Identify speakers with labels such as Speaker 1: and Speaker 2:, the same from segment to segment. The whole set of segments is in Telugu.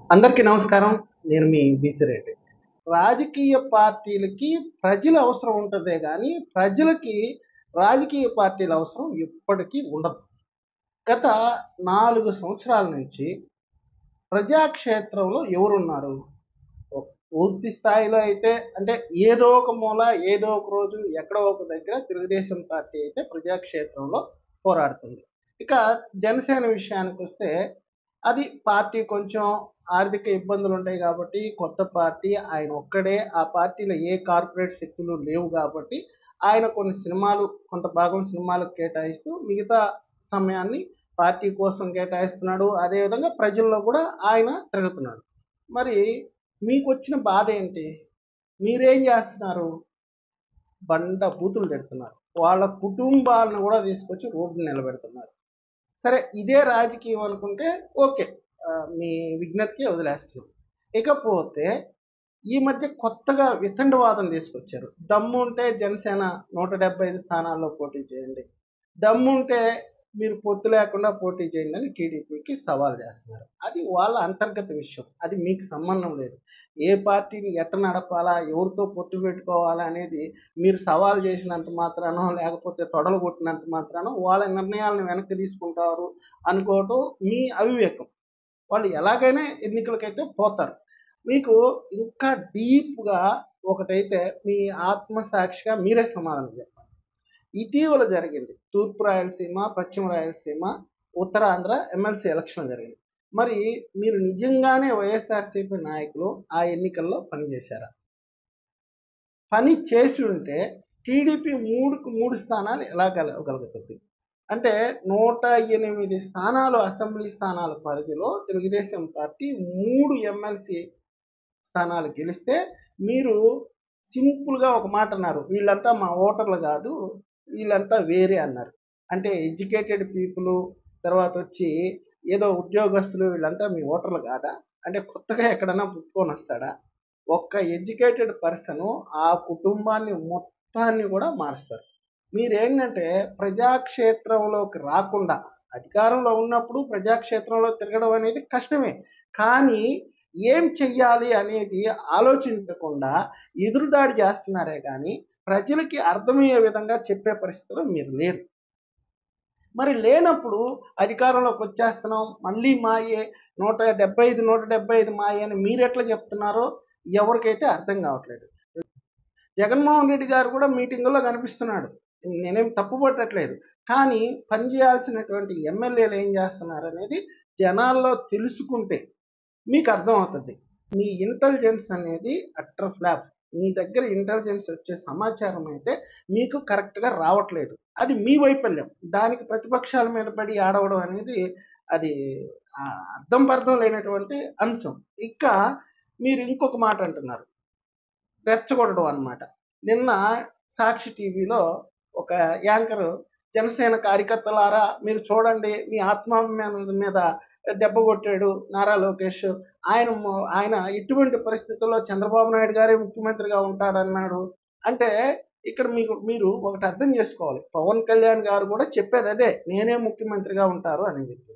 Speaker 1: అందరికీ నమస్కారం నేను మీ బీసీ రెడ్డి రాజకీయ పార్టీలకి ప్రజల అవసరం ఉంటుందే కానీ ప్రజలకి రాజకీయ పార్టీల అవసరం ఎప్పటికీ ఉండదు గత నాలుగు సంవత్సరాల నుంచి ప్రజాక్షేత్రంలో ఎవరున్నారు పూర్తి స్థాయిలో అయితే అంటే ఏదో ఒక మూల ఏదో ఒక రోజు ఎక్కడో ఒక దగ్గర తెలుగుదేశం పార్టీ అయితే ప్రజాక్షేత్రంలో పోరాడుతుంది ఇక జనసేన విషయానికి వస్తే అది పార్టీ కొంచెం ఆర్థిక ఇబ్బందులు ఉంటాయి కాబట్టి కొత్త పార్టీ ఆయన ఒక్కడే ఆ పార్టీలో ఏ కార్పొరేట్ శక్తులు లేవు కాబట్టి ఆయన కొన్ని సినిమాలు కొంత భాగం సినిమాలకు కేటాయిస్తూ మిగతా సమయాన్ని పార్టీ కోసం కేటాయిస్తున్నాడు అదేవిధంగా ప్రజల్లో కూడా ఆయన తిరుగుతున్నాడు మరి మీకు వచ్చిన బాధ ఏంటి మీరేం చేస్తున్నారు బండ బూతులు పెడుతున్నారు వాళ్ళ కుటుంబాలను కూడా తీసుకొచ్చి రోడ్డు నిలబెడుతున్నారు సరే ఇదే రాజకీయం అనుకుంటే ఓకే ఆ, మీ విజ్ఞతకి వదిలేస్తున్నాం ఇకపోతే ఈ మధ్య కొత్తగా వితండవాదం తీసుకొచ్చారు దమ్ము ఉంటే జనసేన నూట డెబ్బై ఐదు స్థానాల్లో పోటీ చేయండి దమ్ము ఉంటే మీరు పొత్తు లేకుండా పోటీ చేయండి అని టీడీపీకి సవాల్ చేస్తున్నారు అది వాళ్ళ అంతర్గత విషయం అది మీకు సంబంధం లేదు ఏ పార్టీని ఎట్ట నడపాలా ఎవరితో పొత్తు పెట్టుకోవాలా అనేది మీరు సవాల్ చేసినంత మాత్రానో లేకపోతే తొడలు కొట్టినంత మాత్రానో వాళ్ళ నిర్ణయాలను వెనక్కి తీసుకుంటారు అనుకోవటం మీ అవివేకం వాళ్ళు ఎలాగైనా ఎన్నికలకైతే పోతారు మీకు ఇంకా డీప్గా ఒకటైతే మీ ఆత్మసాక్షిగా మీరే సమాధానం చెప్పాలి ఇటీవల జరిగింది తూర్పు రాయలసీమ పశ్చిమ రాయలసీమ ఉత్తరాంధ్ర ఎమ్మెల్సీ ఎలక్షన్ జరిగింది మరి మీరు నిజంగానే వైఎస్ఆర్సీపీ నాయకులు ఆ ఎన్నికల్లో పనిచేశారా పని చేసి ఉంటే టీడీపీ మూడుకు మూడు స్థానాలు ఎలా గెలవగలుగుతుంది అంటే నూట ఎనిమిది స్థానాలు అసెంబ్లీ స్థానాల పరిధిలో తెలుగుదేశం పార్టీ మూడు ఎమ్మెల్సీ స్థానాలు గెలిస్తే మీరు సింపుల్గా ఒక మాట అన్నారు వీళ్ళంతా మా ఓటర్లు కాదు వీళ్ళంతా వేరే అన్నారు అంటే ఎడ్యుకేటెడ్ పీపుల్ తర్వాత వచ్చి ఏదో ఉద్యోగస్తులు వీళ్ళంతా మీ ఓటర్లు కాదా అంటే కొత్తగా ఎక్కడన్నా పుట్టుకొని వస్తాడా ఒక్క ఎడ్యుకేటెడ్ పర్సన్ ఆ కుటుంబాన్ని మొత్తాన్ని కూడా మారుస్తారు మీరేంటంటే ప్రజాక్షేత్రంలోకి రాకుండా అధికారంలో ఉన్నప్పుడు ప్రజాక్షేత్రంలో తిరగడం అనేది కష్టమే కానీ ఏం చెయ్యాలి అనేది ఆలోచించకుండా ఎదురుదాడి చేస్తున్నారే కానీ ప్రజలకి అర్థమయ్యే విధంగా చెప్పే పరిస్థితిలో మీరు లేరు మరి లేనప్పుడు అధికారంలోకి వచ్చేస్తున్నాం మళ్ళీ మాయే నూట డెబ్బై ఐదు నూట డెబ్బై ఐదు మాయే అని మీరు ఎట్లా చెప్తున్నారో ఎవరికైతే అర్థం కావట్లేదు జగన్మోహన్ రెడ్డి గారు కూడా మీటింగుల్లో కనిపిస్తున్నాడు నేనేం తప్పు పట్టట్లేదు కానీ పనిచేయాల్సినటువంటి ఎమ్మెల్యేలు ఏం చేస్తున్నారు అనేది జనాల్లో తెలుసుకుంటే మీకు అర్థమవుతుంది మీ ఇంటెలిజెన్స్ అనేది అట్టర్ ఫ్లాప్ మీ దగ్గర ఇంటెలిజెన్స్ వచ్చే సమాచారం అయితే మీకు కరెక్ట్గా రావట్లేదు అది మీ వైఫల్యం దానికి ప్రతిపక్షాల మీద పడి ఆడవడం అనేది అది ఆ, అర్థం పర్థం లేనటువంటి అంశం ఇక మీరు ఇంకొక మాట అంటున్నారు రెచ్చగొట్టడం అన్నమాట నిన్న సాక్షి టీవీలో ఒక యాంకర్ జనసేన కార్యకర్తలారా మీరు చూడండి మీ ఆత్మాభిమానం మీద దెబ్బ కొట్టాడు నారా లోకేష్ ఆయన మ- ఆయన ఎటువంటి పరిస్థితుల్లో చంద్రబాబు నాయుడు గారే ముఖ్యమంత్రిగా ఉంటాడన్నాడు అంటే ఇక్కడ మీకు మీరు ఒకటి అర్థం చేసుకోవాలి పవన్ కళ్యాణ్ గారు కూడా చెప్పేది అదే నేనే ముఖ్యమంత్రిగా ఉంటారు అని చెప్పి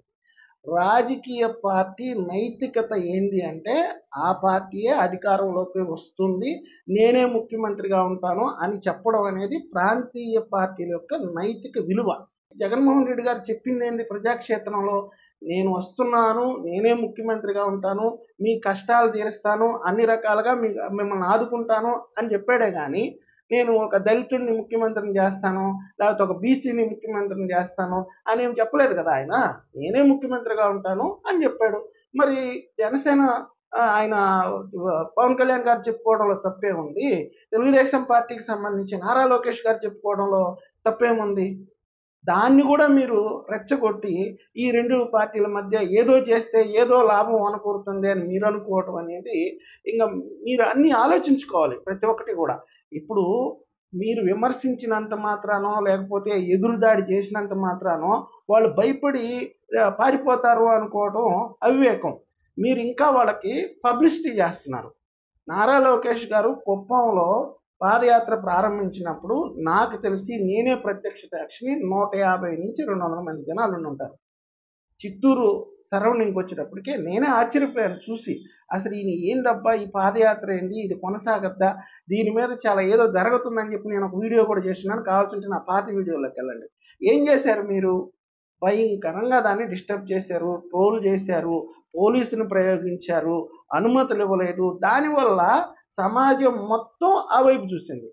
Speaker 1: రాజకీయ పార్టీ నైతికత ఏంది అంటే ఆ పార్టీయే అధికారంలోకి వస్తుంది నేనే ముఖ్యమంత్రిగా ఉంటాను అని చెప్పడం అనేది ప్రాంతీయ పార్టీల యొక్క నైతిక విలువ జగన్మోహన్ రెడ్డి గారు చెప్పింది ఏంది ప్రజాక్షేత్రంలో నేను వస్తున్నాను నేనే ముఖ్యమంత్రిగా ఉంటాను మీ కష్టాలు తీరుస్తాను అన్ని రకాలుగా మీ మిమ్మల్ని ఆదుకుంటాను అని చెప్పాడే కానీ నేను ఒక దళితుడిని ముఖ్యమంత్రిని చేస్తాను లేకపోతే ఒక బీసీని ముఖ్యమంత్రిని చేస్తాను అని ఏం చెప్పలేదు కదా ఆయన నేనే ముఖ్యమంత్రిగా ఉంటాను అని చెప్పాడు మరి జనసేన ఆ, ఆయన పవన్ కళ్యాణ్ గారు చెప్పుకోవడంలో తప్పే ఉంది తెలుగుదేశం పార్టీకి సంబంధించి నారా లోకేష్ గారు చెప్పుకోవడంలో తప్పేముంది దాన్ని కూడా మీరు రెచ్చగొట్టి ఈ రెండు పార్టీల మధ్య ఏదో చేస్తే ఏదో లాభం అనుకూరుతుంది అని మీరు అనుకోవటం అనేది ఇంకా మీరు అన్ని ఆలోచించుకోవాలి ప్రతి ఒక్కటి కూడా ఇప్పుడు మీరు విమర్శించినంత మాత్రానో లేకపోతే ఎదురుదాడి చేసినంత మాత్రానో వాళ్ళు భయపడి ఆ, పారిపోతారు అనుకోవడం అవివేకం మీరు ఇంకా వాళ్ళకి పబ్లిసిటీ చేస్తున్నారు నారా లోకేష్ గారు కుప్పంలో పాదయాత్ర ప్రారంభించినప్పుడు నాకు తెలిసి నేనే ప్రత్యక్ష సాక్షిని నూట యాభై నుంచి రెండు వందల మంది జనాలు ఉండి ఉంటారు చిత్తూరు సరౌండింగ్కి వచ్చేటప్పటికే నేనే ఆశ్చర్యపోయాను చూసి అసలు ఈయన ఏందబ్బా ఈ పాదయాత్ర ఏంది ఇది కొనసాగద్దా దీని మీద చాలా ఏదో జరుగుతుందని చెప్పి నేను ఒక వీడియో కూడా చేస్తున్నాను కావాల్సింటే నా పాత వీడియోలోకి వెళ్ళండి ఏం చేశారు మీరు భయంకరంగా దాన్ని డిస్టర్బ్ చేశారు ట్రోల్ చేశారు పోలీసును ప్రయోగించారు అనుమతులు ఇవ్వలేదు దానివల్ల సమాజం మొత్తం ఆ వైపు చూసింది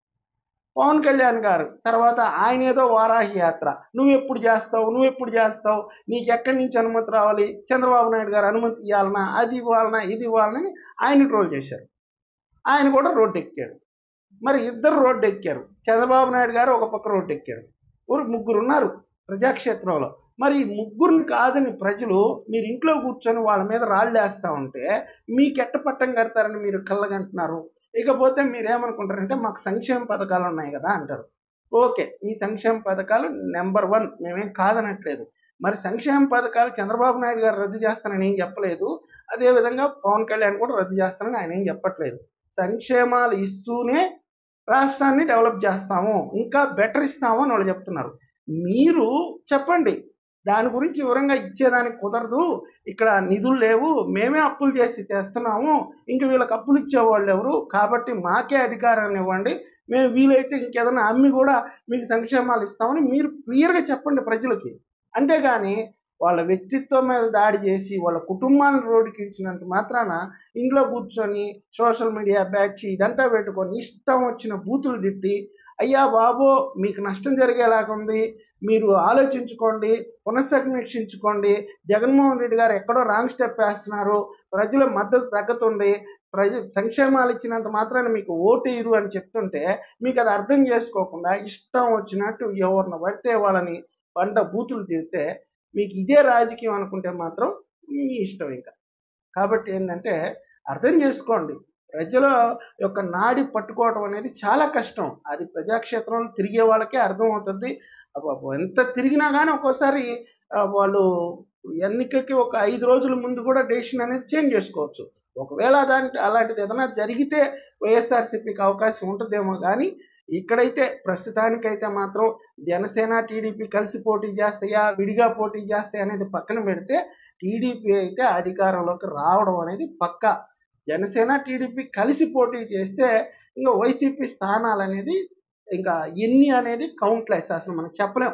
Speaker 1: పవన్ కళ్యాణ్ గారు తర్వాత ఆయన ఏదో వారాహి యాత్ర నువ్వు ఎప్పుడు చేస్తావు నువ్వు ఎప్పుడు చేస్తావు నీకు ఎక్కడి నుంచి అనుమతి రావాలి చంద్రబాబు నాయుడు గారు అనుమతి ఇవ్వాలనా అది ఇవ్వాలనా ఇది ఇవ్వాలని ఆయన ట్రోల్ చేశారు ఆయన కూడా రోడ్డు ఎక్కాడు మరి ఇద్దరు రోడ్డు ఎక్కారు చంద్రబాబు నాయుడు గారు ఒక పక్క రోడ్డు ఎక్కారు ఊరు ముగ్గురు ఉన్నారు ప్రజాక్షేత్రంలో మరి ఈ ముగ్గురిని కాదని ప్రజలు మీరు ఇంట్లో కూర్చొని వాళ్ళ మీద రాళ్ళు వేస్తూ ఉంటే మీకు ఎట్ట పట్టం కడతారని మీరు కళ్ళగంటున్నారు ఇకపోతే మీరు ఏమనుకుంటారంటే మాకు సంక్షేమ పథకాలు ఉన్నాయి కదా అంటారు ఓకే ఈ సంక్షేమ పథకాలు నెంబర్ వన్ మేమేం కాదనట్లేదు మరి సంక్షేమ పథకాలు చంద్రబాబు నాయుడు గారు రద్దు చేస్తానని ఏం చెప్పలేదు అదేవిధంగా పవన్ కళ్యాణ్ కూడా రద్దు చేస్తానని ఆయన ఏం చెప్పట్లేదు సంక్షేమాలు ఇస్తూనే రాష్ట్రాన్ని డెవలప్ చేస్తాము ఇంకా బెటర్ ఇస్తాము అని వాళ్ళు చెప్తున్నారు మీరు చెప్పండి దాని గురించి వివరంగా ఇచ్చేదానికి కుదరదు ఇక్కడ నిధులు లేవు మేమే అప్పులు చేసి తెస్తున్నాము ఇంక వీళ్ళకి అప్పులు ఇచ్చేవాళ్ళు ఎవరు కాబట్టి మాకే అధికారాన్ని ఇవ్వండి మేము వీలైతే ఇంకేదైనా అమ్మి కూడా మీకు సంక్షేమాలు ఇస్తామని మీరు క్లియర్గా చెప్పండి ప్రజలకి అంతేగాని వాళ్ళ వ్యక్తిత్వం మీద దాడి చేసి వాళ్ళ కుటుంబాలను రోడ్డుకి ఇచ్చినంత మాత్రాన ఇంట్లో కూర్చొని సోషల్ మీడియా బ్యాచ్ ఇదంతా పెట్టుకొని ఇష్టం వచ్చిన బూతులు తిట్టి అయ్యా బాబు మీకు నష్టం జరిగేలాగా ఉంది మీరు ఆలోచించుకోండి పునఃసమీక్షించుకోండి జగన్మోహన్ రెడ్డి గారు ఎక్కడో రాంగ్ స్టెప్ వేస్తున్నారు ప్రజల మద్దతు తగ్గుతుంది ప్రజ సంక్షేమాలు ఇచ్చినంత మాత్రాన మీకు ఓటు ఇరు అని చెప్తుంటే మీకు అది అర్థం చేసుకోకుండా ఇష్టం వచ్చినట్టు ఎవరిని పడితే వాళ్ళని పంట బూతులు తిరిగితే మీకు ఇదే రాజకీయం అనుకుంటే మాత్రం మీ ఇష్టం ఇంకా కాబట్టి ఏంటంటే అర్థం చేసుకోండి ప్రజల యొక్క నాడి పట్టుకోవడం అనేది చాలా కష్టం అది ప్రజాక్షేత్రంలో తిరిగే వాళ్ళకే అర్థమవుతుంది అబ్బబ్బో, ఎంత తిరిగినా కానీ ఒక్కోసారి ఆ, వాళ్ళు ఎన్నికకి ఒక ఐదు రోజుల ముందు కూడా డెసిషన్ అనేది చేంజ్ చేసుకోవచ్చు ఒకవేళ దాని అలాంటిది ఏదైనా జరిగితే వైఎస్ఆర్సీపీకి అవకాశం ఉంటుందేమో కానీ ఇక్కడైతే ప్రస్తుతానికైతే మాత్రం జనసేన టీడీపీ కలిసి పోటీ చేస్తాయా విడిగా పోటీ చేస్తాయా అనేది పక్కన పెడితే టీడీపీ అయితే అధికారంలోకి రావడం అనేది పక్కా జనసేన టీడీపీ కలిసి పోటీ చేస్తే ఇంకా వైసీపీ స్థానాలు అనేది ఇంకా ఎన్ని అనేది కౌంట్లెస్ అసలు మనం చెప్పలేం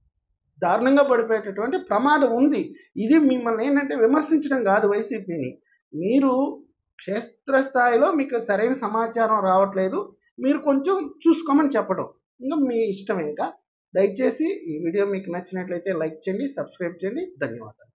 Speaker 1: దారుణంగా పడిపోయేటటువంటి ప్రమాదం ఉంది ఇది మిమ్మల్ని ఏంటంటే విమర్శించడం కాదు వైసీపీని మీరు క్షేత్రస్థాయిలో మీకు సరైన సమాచారం రావట్లేదు మీరు కొంచెం చూసుకోమని చెప్పడం ఇంకా మీ ఇష్టం ఇంకా దయచేసి ఈ వీడియో మీకు నచ్చినట్లయితే లైక్ చేయండి సబ్స్క్రైబ్ చేయండి ధన్యవాదాలు